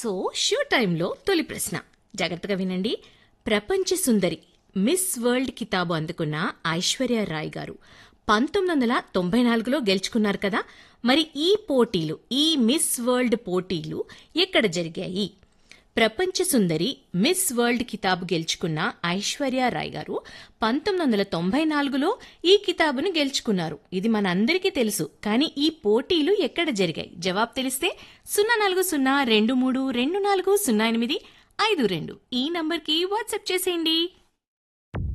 so show టైంలో తొలి ప్రశ్న జాగ్రత్తగా వినండి ప్రపంచ సుందరి మిస్ వరల్డ్ కితాబు అందుకున్న ఐశ్వర్య రాయ్ గారు పంతొమ్మిది వందల తొంభై నాలుగులో గెలుచుకున్నారు కదా మరి ఈ పోటీలు ఈ మిస్ వరల్డ్ పోటీలు ఎక్కడ జరిగాయి ప్రపంచ సుందరి మిస్ వరల్డ్ కితాబు గెలుచుకున్న ఐశ్వర్య రాయ్ గారు పంతొమ్మిది వందల తొంభై నాలుగులో ఈ కితాబును గెలుచుకున్నారు ఇది మనందరికీ తెలుసు కానీ ఈ పోటీలు ఎక్కడ జరిగాయి జవాబు తెలిస్తే సున్నా నాలుగు సున్నా రెండు మూడు రెండు నాలుగు సున్నా ఎనిమిది ఐదు రెండు ఈ నంబర్కి వాట్సాప్ చేసేయండి